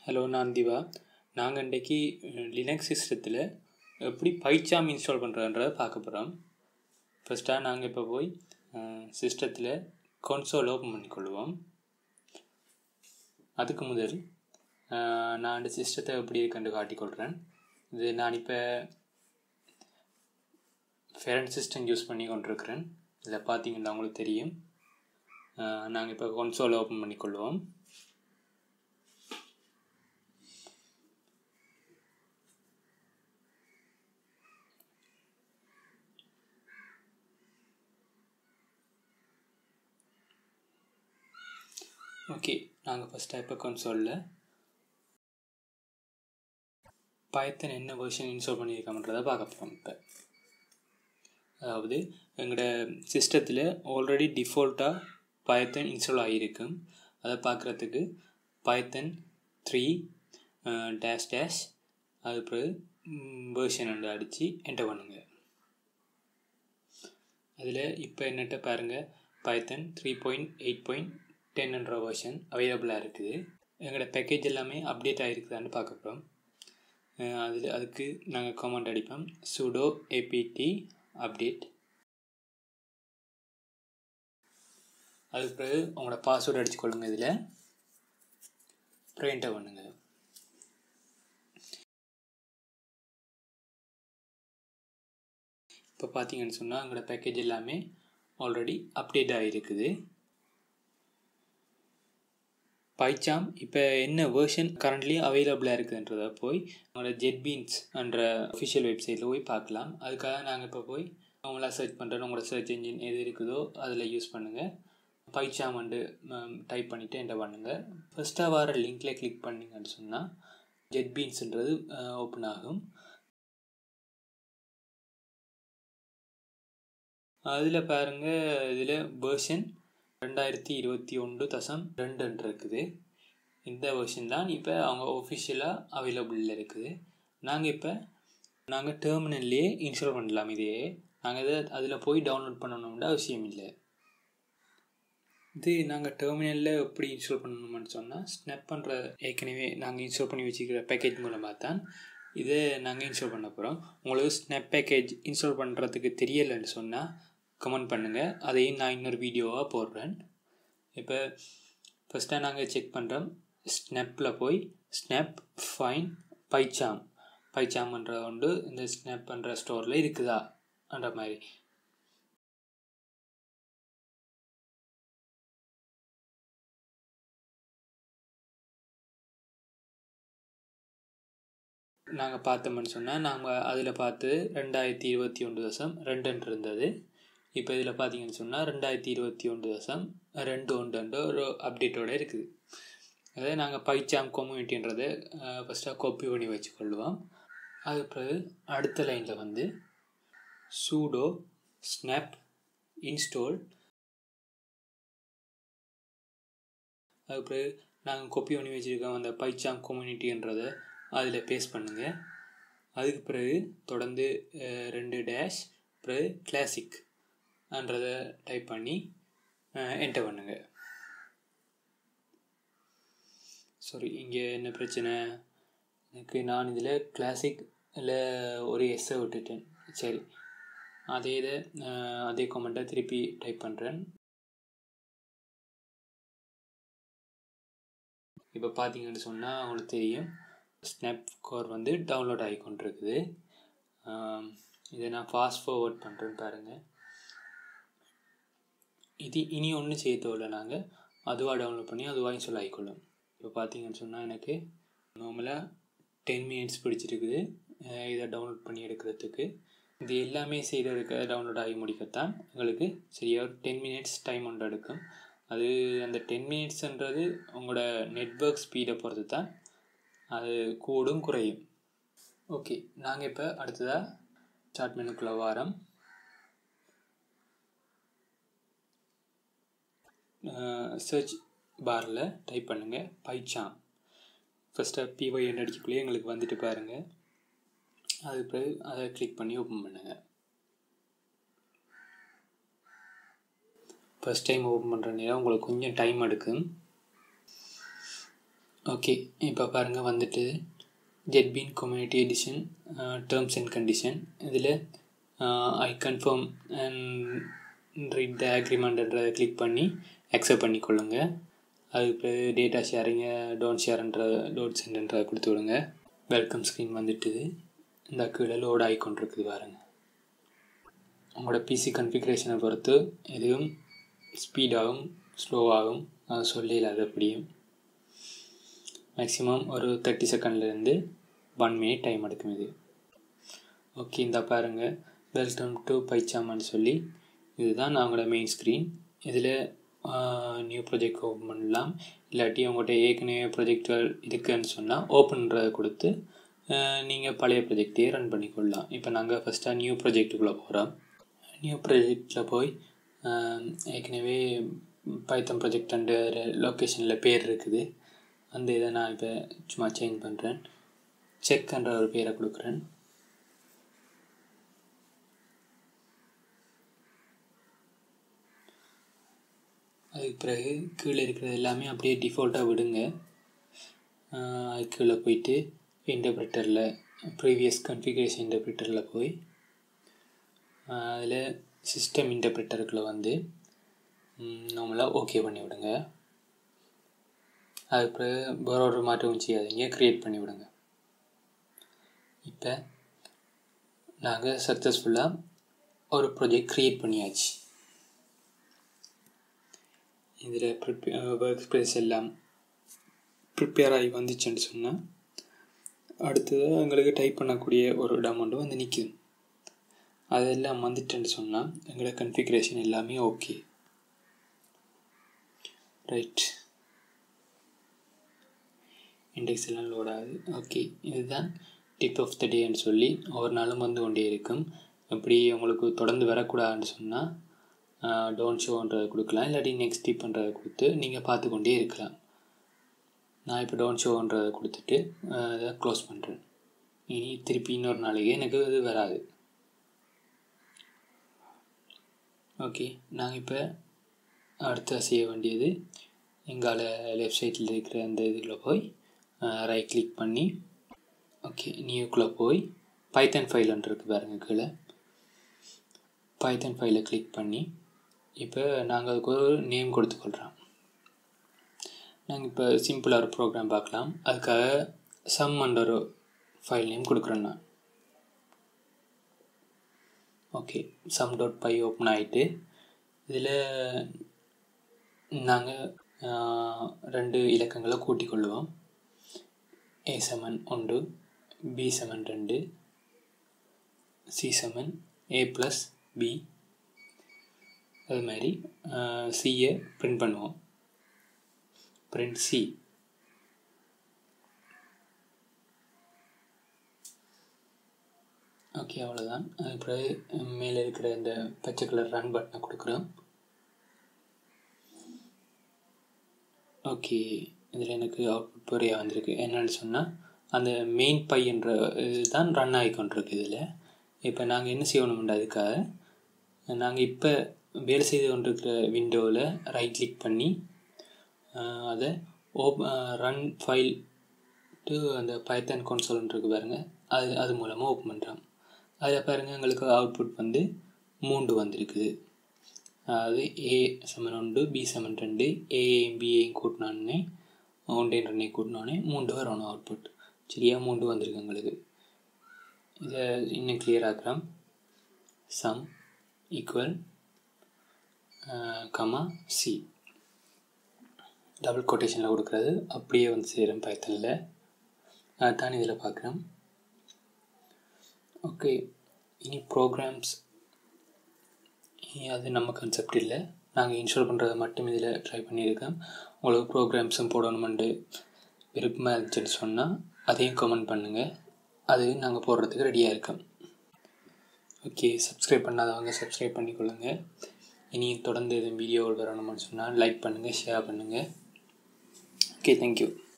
hello நான் திவா நாங்கள் இன்றைக்கி லினக்ஸ் சிஸ்டத்தில் எப்படி பைச்சாம் இன்ஸ்டால் பண்ணுறதுன்றதை பார்க்க போகிறோம் ஃபஸ்ட்டாக நாங்கள் இப்போ போய் சிஸ்டத்தில் கொன்சோல் ஓப்பன் பண்ணிக்கொள்வோம் அதுக்கு முதல் அஹ், நான் அந்த சிஸ்டத்தை எப்படி இருக்குன்னு காட்டிக்கொள்கிறேன் இது நான் இப்போ ஃபேரண்ட் சிஸ்டம் யூஸ் பண்ணி கொண்டிருக்கிறேன் இதில் பார்த்தீங்கன்னா உங்களுக்கு தெரியும் நாங்கள் இப்போ கொன்சோல் ஓப்பன் பண்ணிக்கொள்வோம் ஓகே நாங்கள் ஃபஸ்ட்டாக இப்போ கன்சோலில் பைத்தன் என்ன வெர்ஷன் இன்ஸ்டால் பண்ணியிருக்கோம்ன்றதை பார்க்க போகிறோம் இப்போ அதாவது எங்களோட சிஸ்டத்தில் ஆல்ரெடி டிஃபால்ட்டாக பைத்தன் இன்ஸ்டால் ஆகியிருக்கும் அதை பார்க்குறதுக்கு பைத்தன் த்ரீ டேஷ் டேஷ் அது பிறகு வேர்ஷன் வந்து அடித்து என்டர் பண்ணுங்க அதில் இப்போ என்னட்ட பாருங்கள் Python three point eight point டென்ன்ற வெர்ஷன் அவைலபிளாக இருக்குது எங்களோட பேக்கேஜ் எல்லாமே அப்டேட் ஆகிருக்குதான்னு பார்க்க போகிறோம் அதில் அதுக்கு நாங்கள் கமெண்ட் அடிப்போம் சுடோ ஏபிடி அப்டேட் அதுக்கு பிறகு உங்களோட பாஸ்வேர்டு அடிச்சுக்கொள்ளுங்க இதில் அப்புறம் என்டர் பண்ணுங்கள் இப்போ பார்த்தீங்கன்னு சொன்னால் எங்களோட பேக்கேஜ் எல்லாமே ஆல்ரெடி அப்டேட் ஆகிருக்குது பைச்சாம் இப்போ என்ன வேர்ஷன் கரண்ட்லி அவைலபிளாக இருக்குதுன்றதை போய் நம்மளோட ஜெட்பீன்ஸ் என்ற அஃபிஷியல் வெப்சைட்டில் போய் பார்க்கலாம் அதுக்காக நாங்கள் இப்போ போய் அவங்களா சர்ச் பண்ணுறோம் உங்களோட சர்ச் என்ஜின் எது இருக்குதோ அதில் யூஸ் பண்ணுங்கள் பைச்சாம் வந்து டைப் பண்ணிவிட்டு என்டர் பண்ணுங்கள் ஃபஸ்ட்டாக வர லிங்க்கில் கிளிக் பண்ணிங்கன்னு சொன்னால் ஜெட்பீன்ஸ்ன்றது ஓப்பன் ஆகும் அதில் பாருங்கள் இதில் வேர்ஷன் ரெண்டாயிரத்தி இருபத்தி ஒன்று தசம் ரெண்டுன்னு இருக்குது இந்த வெர்ஷன் தான் இப்போ அவங்க ஒஃபிஷியலாக அவைலபிளில் இருக்குது நாங்கள் இப்போ நாங்கள் டெர்மினல்லையே இன்ஸ்டால் பண்ணலாம் இதையே நாங்கள் இதை அதில் போய் டவுன்லோட் பண்ணணும்னு அவசியம் இல்லை இது நாங்கள் டெர்மினலில் எப்படி இன்ஸ்டால் பண்ணணும்னு சொன்னால் ஸ்னாப் பண்ணுற ஏற்கனவே நாங்கள் இன்ஸ்டால் பண்ணி வச்சுக்கிற பேக்கேஜ் மூலமாக தான் இதை நாங்கள் இன்ஸ்டால் பண்ண போகிறோம் உங்களுக்கு ஸ்னாப் பேக்கேஜ் இன்ஸ்டால் பண்ணுறதுக்கு தெரியலைன்னு சொன்னால் கமெண்ட் பண்ணுங்கள் அதையும் நான் இன்னொரு வீடியோவாக போடுறேன் இப்போ ஃபஸ்ட்டாக நாங்கள் செக் பண்ணுறோம் ஸ்னாப்பில் போய் ஸ்னாப் ஃபைன் பைச்சாம் பைச்சாம்ன்ற ஒன்று இந்த ஸ்னாப் பண்ணுற ஸ்டோரில் இருக்குதா என்ற மாதிரி நாங்கள் பார்த்தோம்னு சொன்னால் நாங்கள் அதில் பார்த்து ரெண்டாயிரத்தி இருபத்தி ஒன்று தசம் ரெண்டுன்னு இருந்தது இப்போ இதில் பார்த்தீங்கன்னு சொன்னால் ரெண்டாயிரத்தி இருபத்தி ஒன்று தசம் ரெண்டு ஒன்றுன்ற ஒரு அப்டேட்டோடு இருக்குது அதே நாங்கள் பைச்சாம் கம்யூனிட்டின்றதை ஃபஸ்ட்டாக காப்பி பண்ணி வச்சுக்கொள்வோம் அது பிறகு அடுத்த லைனில் வந்து சூடோ ஸ்னாப் இன்ஸ்டால் அது பிறகு நாங்கள் காப்பி பண்ணி வச்சுருக்கோம் அந்த பைச்சாம் கம்யூனிட்டின்றதை அதில் பேஸ்ட் பண்ணுங்கள் அதுக்கு பிறகு தொடர்ந்து ரெண்டு டேஷ் பிறகு கிளாசிக் என்றதை டைப் பண்ணி என்டர் பண்ணுங்கள் சாரி இங்கே என்ன பிரச்சனை எனக்கு நான் இதில் கிளாசிக் இல்லை ஒரு எஸ்ஸை விட்டுட்டேன் சரி அதே இதை அதே கமெண்ட்டை திருப்பி டைப் பண்ணுறேன் இப்போ பார்த்தீங்கன்னு சொன்னால் அவங்களுக்கு தெரியும் ஸ்னாப் கோர் வந்து டவுன்லோட் ஆகி கொண்டிருக்குது இதை நான் ஃபாஸ்ட் ஃபார்வர்ட் பண்ணுறேன்னு பாருங்கள் இது இனி ஒன்றும் செய்ய தேவையில்ல நாங்கள் அதுவாக டவுன்லோட் பண்ணி அதுவாக இன்ஸ்டால் ஆகிக்கொள்ளும் இப்போ பார்த்தீங்கன்னு சொன்னால் எனக்கு நார்மலாக டென் மினிட்ஸ் பிடிச்சிருக்குது இதை டவுன்லோட் பண்ணி எடுக்கிறதுக்கு இது எல்லாமே செய்கிறதுக்கு டவுன்லோட் ஆகி முடிக்கத்தான் எங்களுக்கு சரியாக ஒரு டென் மினிட்ஸ் டைம் ஒன்று எடுக்கும் அது அந்த டென் மினிட்ஸ்ன்றது உங்களோட நெட்ஒர்க் ஸ்பீடை பொறுத்து தான் அது கூடும் குறையும் ஓகே நாங்கள் இப்போ அடுத்ததாக ஸ்டார்ட் மெனுக்குள்ளே வாரம் சர்ச் பாரில் டைப் பண்ணுங்கள் பைச்சாம் ஃபஸ்ட்டாக பிஒய் என்ற அடிக்கக்குள்ளேயே எங்களுக்கு வந்துட்டு பாருங்கள் அது பிறகு அதை கிளிக் பண்ணி ஓப்பன் பண்ணுங்கள் ஃபஸ்ட் டைம் ஓப்பன் பண்ணுற நேரம் உங்களுக்கு கொஞ்சம் டைம் எடுக்கும் ஓகே இப்போ பாருங்கள் வந்துட்டு ஜெட்பீன் community edition terms and condition இதில் I confirm and read the அக்ரிமெண்ட்ன்றதை கிளிக் பண்ணி அக்செப்ட் பண்ணிக்கொள்ளுங்க அதுக்கு டேட்டா ஷேரிங்க டோன்ட் ஷேர்ன்ற டோன்ட் சென்ட்ன்றதை கொடுத்து விடுங்க வெல்கம் ஸ்க்ரீன் வந்துட்டுது இந்த கீழே லோட் ஆகி கொண்டிருக்குது பாருங்கள் உங்களோட பிசி கன்ஃபிகரேஷனை பொறுத்து எதுவும் ஸ்பீடாகும் ஸ்லோவாகும் அது சொல்லல அது அப்படியும் மேக்ஸிமம் ஒரு தேர்ட்டி செகண்ட்லேருந்து ஒன் மினிட் டைம் எடுக்கும் இது ஓகே இந்த பாருங்கள் வெல்கம் டு பைச்சாமான்னு சொல்லி இதுதான் அவங்களோட மெயின் ஸ்க்ரீன் இதில் நியூ ப்ராஜெக்ட் ஓப்பன் பண்ணலாம் இல்லாட்டி உங்கள்கிட்ட ஏற்கனவே ப்ரொஜெக்டர் இருக்குன்னு சொன்னால் ஓப்பன்றதை கொடுத்து நீங்கள் பழைய ப்ராஜெக்டையே ரன் பண்ணிக்கொள்ளலாம் இப்போ நாங்கள் ஃபஸ்ட்டாக நியூ ப்ராஜெக்ட்டுக்குள்ளே போகிறோம் நியூ ப்ராஜெக்டில் போய் ஏற்கனவே பைத்தம் ப்ராஜெக்ட் அண்டு லொக்கேஷனில் பேர் இருக்குது அந்த இதை நான் இப்போ சும்மா சேஞ்ச் பண்ணுறேன் செக்ன்ற ஒரு பேரை கொடுக்குறேன் அதுக்கு பிறகு கீழே இருக்கிறது எல்லாமே அப்படியே டிஃபால்ட்டாக விடுங்க அது கீழே போயிட்டு இன்டர்பிரிட்டரில் ப்ரீவியஸ் கன்ஃபிகரேஷன் இன்டர்பிரிட்டரில் போய் அதில் சிஸ்டம் இன்டர்பிரிட்டருக்குள்ளே வந்து நம்மளாக ஓகே பண்ணி விடுங்க அதுக்கு பிறகு வேற ஒரு மாற்றமும் செய்யாதீங்க க்ரியேட் பண்ணி விடுங்க இப்போ நாங்கள் சக்ஸஸ்ஃபுல்லாக ஒரு ப்ராஜெக்ட் க்ரியேட் பண்ணியாச்சு இதில் ப்ரிப்பே ஒர்க் ஸ்பேஸ் எல்லாம் ப்ரிப்பேர் ஆகி வந்துச்சுன்னு சொன்னால் அடுத்தது எங்களுக்கு டைப் பண்ணக்கூடிய ஒரு டமௌண்ட்டு வந்து நிற்கிது அதெல்லாம் வந்துட்டுன்னு சொன்னால் எங்களோட கன்ஃபிகரேஷன் எல்லாமே ஓகே ரைட் இண்டெக்ஸ் எல்லாம் லோட் ஆகுது ஓகே இதுதான் டிப் ஆஃப் த டேன்னு சொல்லி ஒவ்வொரு நாளும் வந்து கொண்டே இருக்கும் எப்படி உங்களுக்கு தொடர்ந்து வரக்கூடாதுன்னு சொன்னால் டோன்ட் ஷோன்றதை கொடுக்கலாம் இல்லாட்டி நெக்ஸ்ட் டிப்ன்றதை கொடுத்து நீங்கள் பார்த்து கொண்டே இருக்கலாம் நான் இப்போ டோன்ட் ஷோன்றதை கொடுத்துட்டு அதை க்ளோஸ் பண்ணுறேன் இனி திருப்பி இன்னொரு நாளைக்கு எனக்கு இது வராது ஓகே நாங்கள் இப்போ அடுத்த செய்ய வேண்டியது எங்கால லெஃப்ட் சைடில் இருக்கிற அந்த இதில் போய் ரைட் கிளிக் பண்ணி ஓகே நியூக்குள்ளே போய் பைத்தன் ஃபைல்ன்ட்டு இருக்குது பாருங்கள் கீழே பைத்தன் ஃபைலை கிளிக் பண்ணி இப்போ நாங்கள் அதுக்கு ஒரு நேம் கொடுத்துக்கொள்கிறோம் நாங்கள் இப்போ சிம்பிளாக ஒரு ப்ரோக்ராம் பார்க்கலாம் அதுக்காக சம் அண்ட் ஒரு ஃபைல் நேம் கொடுக்குறேன் நான் okay sum dot py open ஆகிட்டு இதில் நாங்கள் ரெண்டு இலக்கங்களை கூட்டிக் கொள்ளுவோம் ஏ செவன் ஒன்று பி செவன் ரெண்டு C seven A plus B அது மாதிரி சியை பிரிண்ட் பண்ணுவோம் பிரிண்ட் சி ஓகே அவ்வளோதான் அது பிறகு மேலே இருக்கிற இந்த பச்சை கலர் ரன் பட்டனை கொடுக்குறோம் ஓகே இதில் எனக்கு அவுட்புட் பொறியாக வந்திருக்கு என்னென்னு சொன்னால் அந்த மெயின் பை என்ற இதுதான் ரன் ஆகிக்கொண்டிருக்கு இதில் இப்போ நாங்கள் என்ன செய்யணும்ன்ற அதுக்காக நாங்கள் இப்போ வேலை செய்து கொண்டிருக்கிற விண்டோவில் ரைட் கிளிக் பண்ணி அதை ஓப் ரன் ஃபைல் டு அந்த பைத்தன் கொன்சோல்னு இருக்கு பாருங்கள் அது அது மூலமாக ஓப்பன் பண்ணுறோம் அதில் பாருங்கள் எங்களுக்கு அவுட்புட் வந்து மூன்று வந்திருக்குது அதாவது ஏ செவன் ஒன்று பி செவன் ரெண்டு ஏஏயும் பிஏயும் கூட்டினானே ஒன்றேன் ரெண்டையும் கூட்டினானே மூன்று வரணும் அவுட்புட் சரியா மூன்று வந்திருக்கு எங்களுக்கு இதை இன்னும் கிளியர் ஆக்குறோம் sum equal comma C double கொட்டேஷனில் கொடுக்குறது அப்படியே வந்து சேரும் பயத்தனில் அதுதான் இதில் பார்க்குறோம் ஓகே இனி ப்ரோக்ராம்ஸ் அது நம்ம கான்செப்ட் இல்லை நாங்கள் இன்ஸ்டால் பண்ணுறதை மட்டும் இதில் ட்ரை பண்ணியிருக்கோம் உங்களுக்கு ப்ரோக்ராம்ஸும் போடணுமெண்டு விருப்பமாக இருந்துச்சுன்னு சொன்னால் அதையும் கமெண்ட் பண்ணுங்கள் அது நாங்கள் போடுறதுக்கு ரெடியாக இருக்கோம் ஓகே சப்ஸ்கிரைப் பண்ணாதவங்க சப்ஸ்கிரைப் பண்ணிக்கொள்ளுங்கள் இனி தொடர்ந்து எதுவும் வீடியோவில் வரணும்னு சொன்னால் லைக் பண்ணுங்கள் ஷேர் பண்ணுங்கள் ஓகே தேங்க்யூ